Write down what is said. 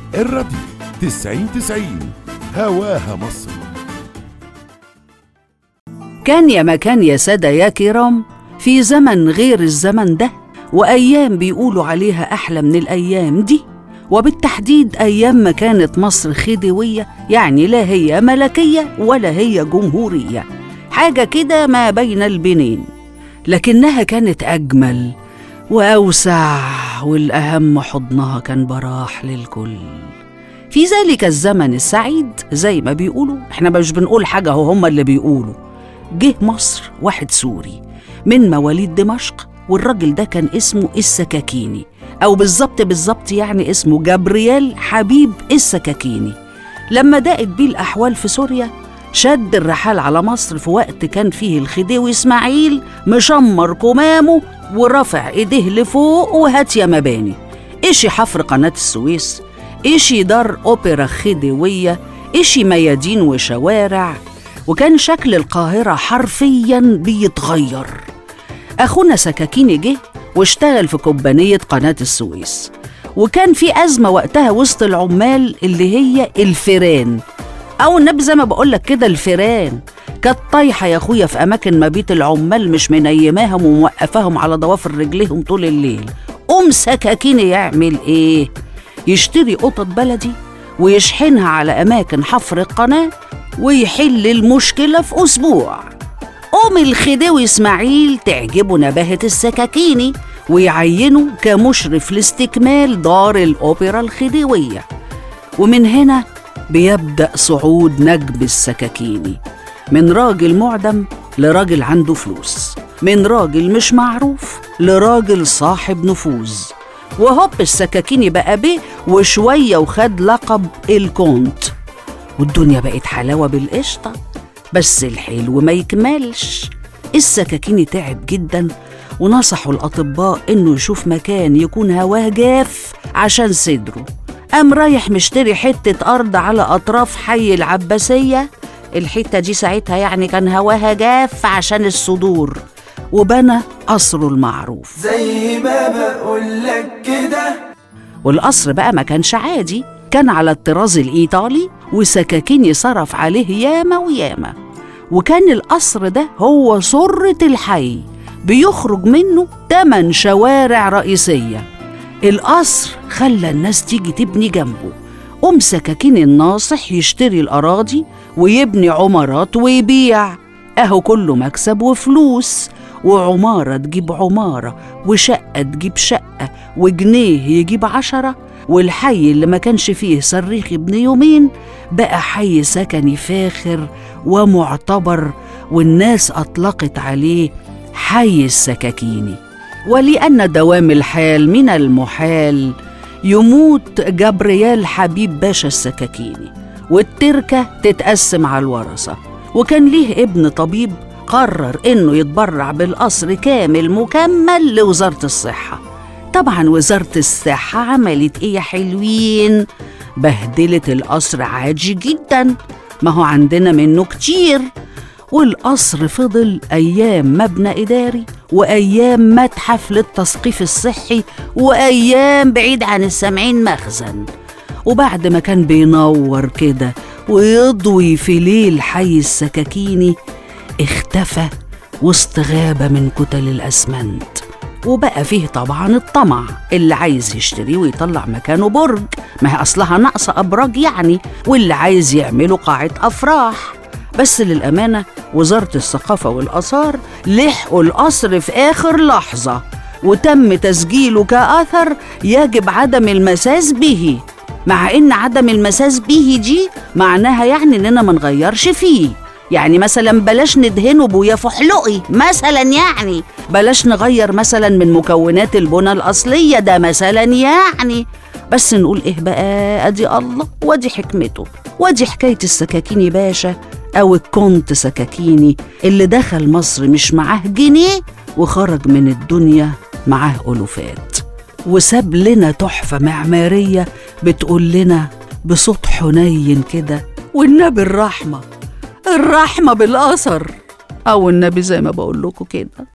الراديو تسعين تسعين هواها مصر كان يا مكان يا سادة يا كرام في زمن غير الزمن ده وأيام بيقولوا عليها أحلى من الأيام دي وبالتحديد أيام ما كانت مصر خديوية يعني لا هي ملكية ولا هي جمهورية حاجة كده ما بين البنين لكنها كانت أجمل وأوسع والأهم حضنها كان براح للكل في ذلك الزمن السعيد زي ما بيقولوا احنا مش بنقول حاجة هو هم اللي بيقولوا جه مصر واحد سوري من مواليد دمشق والراجل ده كان اسمه السكاكيني أو بالظبط بالظبط يعني اسمه جابرييل حبيب السكاكيني لما ضاقت بيه الأحوال في سوريا شد الرحال على مصر في وقت كان فيه الخديوي إسماعيل مشمر كمامه ورافع إيديه لفوق وهات يا مباني إشي حفر قناة السويس إشي دار أوبرا خديوية إشي ميادين وشوارع وكان شكل القاهرة حرفيا بيتغير أخونا سكاكيني جه واشتغل في كوبانية قناة السويس وكان في أزمة وقتها وسط العمال اللي هي الفيران أو النبي زي ما بقولك كده الفيران كانت طايحة يا أخويا في أماكن مبيت العمال مش منيماهم وموقفاهم على ضوافر رجليهم طول الليل قوم سكاكيني يعمل إيه؟ يشتري قطط بلدي ويشحنها على أماكن حفر القناة ويحل المشكلة في أسبوع قوم الخديوي إسماعيل تعجبه نباهة السكاكيني ويعينه كمشرف لاستكمال دار الأوبرا الخديوية ومن هنا بيبدأ صعود نجم السكاكيني من راجل معدم لراجل عنده فلوس من راجل مش معروف لراجل صاحب نفوذ وهوب السكاكيني بقى بيه وشوية وخد لقب الكونت والدنيا بقت حلاوة بالقشطة بس الحلو ما يكملش السكاكيني تعب جدا ونصحوا الأطباء إنه يشوف مكان يكون هواه جاف عشان صدره قام رايح مشتري حتة أرض على أطراف حي العباسية الحتة دي ساعتها يعني كان هواها جاف عشان الصدور وبنى قصره المعروف زي ما بقولك كده والقصر بقى ما كانش عادي كان على الطراز الإيطالي وسكاكيني صرف عليه ياما وياما وكان القصر ده هو سرة الحي بيخرج منه تمن شوارع رئيسية القصر خلى الناس تيجي تبني جنبه قوم سكاكيني الناصح يشتري الأراضي ويبني عمارات ويبيع أهو كله مكسب وفلوس وعمارة تجيب عمارة وشقة تجيب شقة وجنيه يجيب عشرة والحي اللي ما كانش فيه صريخ ابن يومين بقى حي سكني فاخر ومعتبر والناس أطلقت عليه حي السكاكيني ولأن دوام الحال من المحال يموت جبريال حبيب باشا السكاكيني والتركة تتقسم على الورثة وكان ليه ابن طبيب قرر إنه يتبرع بالقصر كامل مكمل لوزارة الصحة طبعا وزارة الصحة عملت إيه يا حلوين بهدلت القصر عاجي جدا ما هو عندنا منه كتير والقصر فضل أيام مبنى إداري وأيام متحف للتثقيف الصحي وأيام بعيد عن السامعين مخزن وبعد ما كان بينور كده ويضوي في ليل حي السكاكيني اختفى وسط غابة من كتل الأسمنت وبقى فيه طبعا الطمع اللي عايز يشتري ويطلع مكانه برج ما هي أصلها ناقصة أبراج يعني واللي عايز يعمله قاعة أفراح بس للأمانة وزارة الثقافة والآثار لحقوا القصر في آخر لحظة وتم تسجيله كأثر يجب عدم المساس به مع إن عدم المساس به دي معناها يعني إننا ما نغيرش فيه يعني مثلا بلاش ندهنه بويا فحلقي مثلا يعني بلاش نغير مثلا من مكونات البنى الأصلية ده مثلا يعني بس نقول إيه بقى أدي الله وادي حكمته وادي حكاية السكاكيني باشا أو الكونت سكاكيني اللي دخل مصر مش معاه جنيه وخرج من الدنيا معاه ألوفات وساب لنا تحفة معمارية بتقول لنا بصوت حنين كده والنبي الرحمة الرحمة بالأثر أو النبي زي ما بقول لكم كده